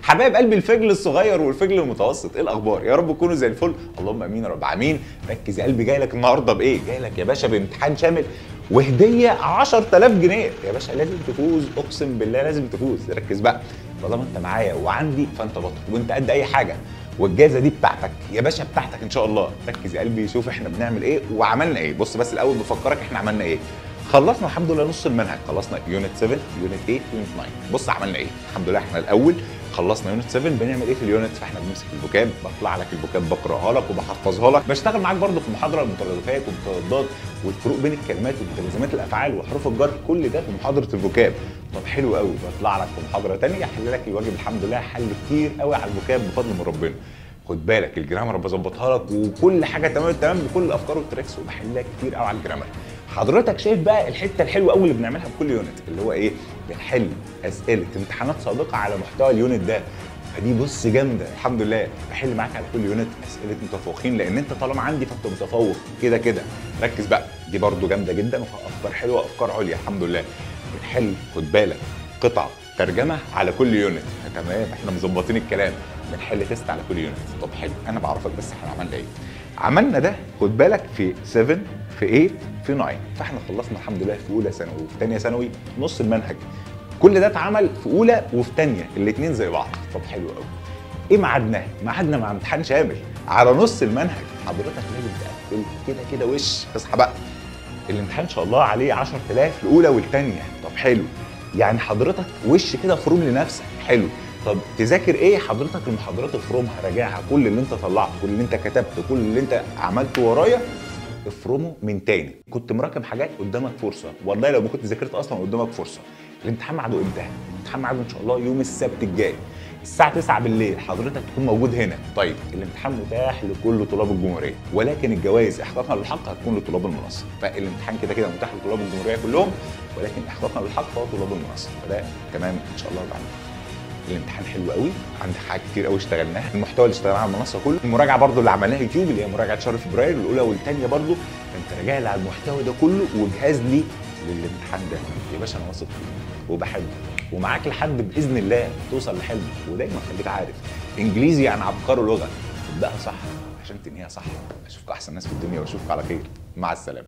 حبايب قلبي الفجل الصغير والفجل المتوسط ايه الاخبار يا رب تكونوا زي الفل اللهم امين يا رب امين ركز يا قلبي جاي لك النهارده بايه جاي لك يا باشا بامتحان شامل وهديه 10000 جنيه يا باشا لازم تفوز اقسم بالله لازم تفوز ركز بقى طالما انت معايا وعندي فانت بطل وانت قد اي حاجه والجائزه دي بتاعتك يا باشا بتاعتك ان شاء الله ركز يا قلبي شوف احنا بنعمل ايه وعملنا ايه بص بس الاول بفكرك احنا عملنا ايه خلصنا الحمد لله نص المنهج خلصنا يونت 7 يونت 8 يونت 9 بص عملنا ايه الحمد لله احنا الاول خلصنا يونت 7 بنعمل ايه في اليونت فاحنا بنمسك الفوكاب بطلع لك الفوكاب بقراها لك وبحفظها لك بشتغل معاك برضو في المحاضره المترادفات والمتردات والفروق بين الكلمات ومتلازمات الافعال وحروف الجر كل ده في محاضره الفوكاب طب حلو قوي بطلع لك في محاضره ثانيه احل لك الواجب الحمد لله حل كتير قوي على الفوكاب بفضل من ربنا خد بالك الجرامر بظبطها لك وكل حاجه تمام تمام بكل الافكار والتريكس وبحلها كتير قوي على الجرامر حضرتك شايف بقى الحته الحلوه قوي اللي بنعملها في كل يونت اللي هو ايه بنحل اسئله امتحانات سابقه على محتوى اليونت ده فدي بص جامده الحمد لله بحل معاك على كل يونت اسئله متفوقين لان انت طالما عندي فانت متفوق كده كده ركز بقى دي برده جامده جدا وفيها افكار حلوه افكار عليا الحمد لله بنحل خد بالك قطع ترجمه على كل يونت تمام احنا مظبطين الكلام بنحل تيست على كل يونت طب حلو انا بعرفك بس احنا عملنا ايه عملنا ده خد بالك في 7 في 8 في 9 فاحنا خلصنا الحمد لله في اولى ثانوي وفي ثانيه ثانوي نص المنهج كل ده اتعمل في اولى وفي ثانيه الاثنين زي بعض طب حلو قوي ايه ميعادنا ميعادنا مع امتحان شامل على نص المنهج حضرتك لازم تقفل كده كده وش اصحى بقى الامتحان ان شاء الله عليه 10000 الاولى والثانيه طب حلو يعني حضرتك وش كده فروم لنفسك حلو طب تذاكر ايه حضرتك المحاضرات افرمها راجعها كل اللي انت طلعته كل اللي انت كتبته كل اللي انت عملته ورايا افرمه من تاني كنت مراكم حاجات قدامك فرصه والله لو ما كنت ذاكرت اصلا قدامك فرصه الامتحان ميعاده امتى الامتحان ميعاده ان شاء الله يوم السبت الجاي الساعة 9 بالليل حضرتك تكون موجود هنا طيب الامتحان متاح لكل طلاب الجمهورية ولكن الجوائز احقاقا للحق هتكون لطلاب المنصة فالامتحان كده كده متاح لطلاب الجمهورية كلهم ولكن احقاقا للحق هو طلاب المنصة فده تمام ان شاء الله بعد الامتحان حلو قوي عندي حاجات كتير قوي اشتغلناها المحتوى اللي اشتغلناه على المنصه كله المراجعه برضو اللي عملناها يوتيوب اللي هي مراجعه شهر فبراير الاولى والثانيه برضو انت راجع لي على المحتوى ده كله وجهاز لي للامتحان ده يا باشا انا واثق فيك وبحبك ومعاك لحد باذن الله توصل لحلمك ودايما خليك عارف انجليزي يعني عبقري لغه تبداها صح عشان تنهيها صح اشوفكم احسن ناس في الدنيا واشوفكم على خير مع السلامه